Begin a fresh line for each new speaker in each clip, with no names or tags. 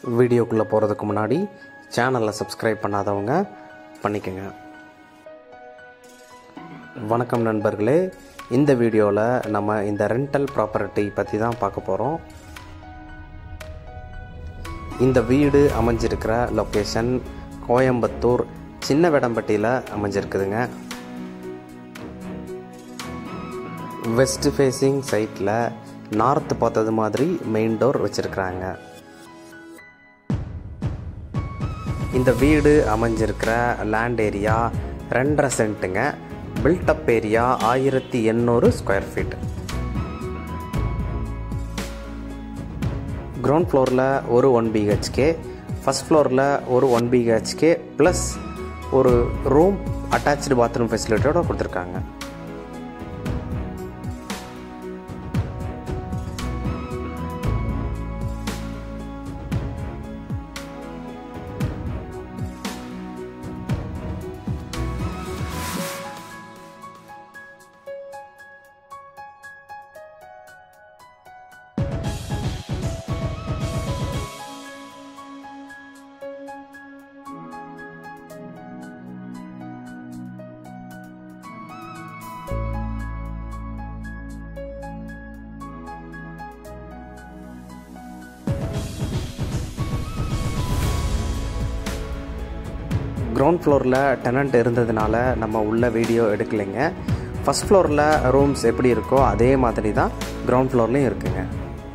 வீடியோக்குள்ளே போகிறதுக்கு முன்னாடி சேனலை சப்ஸ்கிரைப் பண்ணாதவங்க பண்ணிக்கோங்க வணக்கம் நண்பர்களே இந்த வீடியோவில் நம்ம இந்த ரெண்டல் ப்ராப்பர்ட்டி பற்றி தான் பார்க்க போகிறோம் இந்த வீடு அமைஞ்சிருக்கிற லொக்கேஷன் கோயம்புத்தூர் சின்ன வேடம்பட்டியில் அமைஞ்சிருக்குதுங்க வெஸ்ட் ஃபேஸிங் சைட்டில் நார்த் பார்த்தது மாதிரி மெயின் டோர் வச்சுருக்குறாங்க இந்த வீடு அமைஞ்சிருக்கிற லேண்ட் ஏரியா ரெண்டரை சென்ட்டுங்க பில்டப் ஏரியா ஆயிரத்தி எண்ணூறு ஸ்கொயர் ஃபீட் கிரவுண்ட் ஃப்ளோரில் ஒரு ஒன் பிஹெச்கே ஃபஸ்ட் ஃப்ளோரில் ஒரு ஒன் பிஹெச்கே ப்ளஸ் ஒரு ரூம் அட்டாச்சு பாத்ரூம் ஃபெசிலிட்டியோட கொடுத்துருக்காங்க கிரவுண்ட் ஃப்ளோரில் டெனண்ட் இருந்ததுனால நம்ம உள்ள வீடியோ எடுக்கலைங்க ஃபஸ்ட் ஃப்ளோரில் ரூம்ஸ் எப்படி இருக்கோ அதே மாதிரி தான் கிரவுண்ட் ஃப்ளோர்லேயும் இருக்குங்க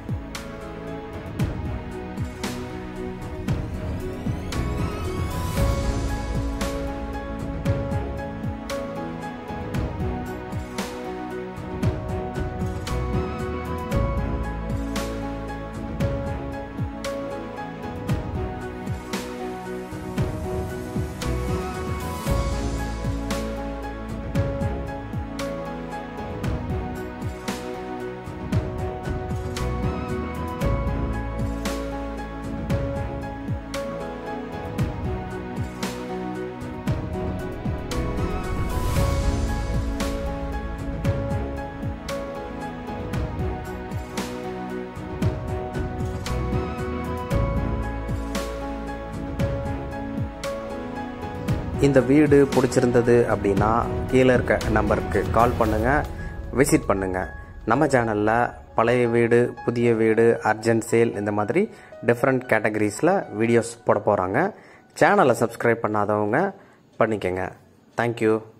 இந்த வீடு பிடிச்சிருந்தது அப்படின்னா கீழே இருக்க நம்பருக்கு கால் பண்ணுங்கள் விசிட் பண்ணுங்கள் நம்ம சேனலில் பழைய வீடு புதிய வீடு அர்ஜென்ட் சேல் இந்த மாதிரி டிஃப்ரெண்ட் கேட்டகரிஸில் வீடியோஸ் போட போகிறாங்க சேனலை சப்ஸ்கிரைப் பண்ணாதவங்க பண்ணிக்கங்க தேங்க்யூ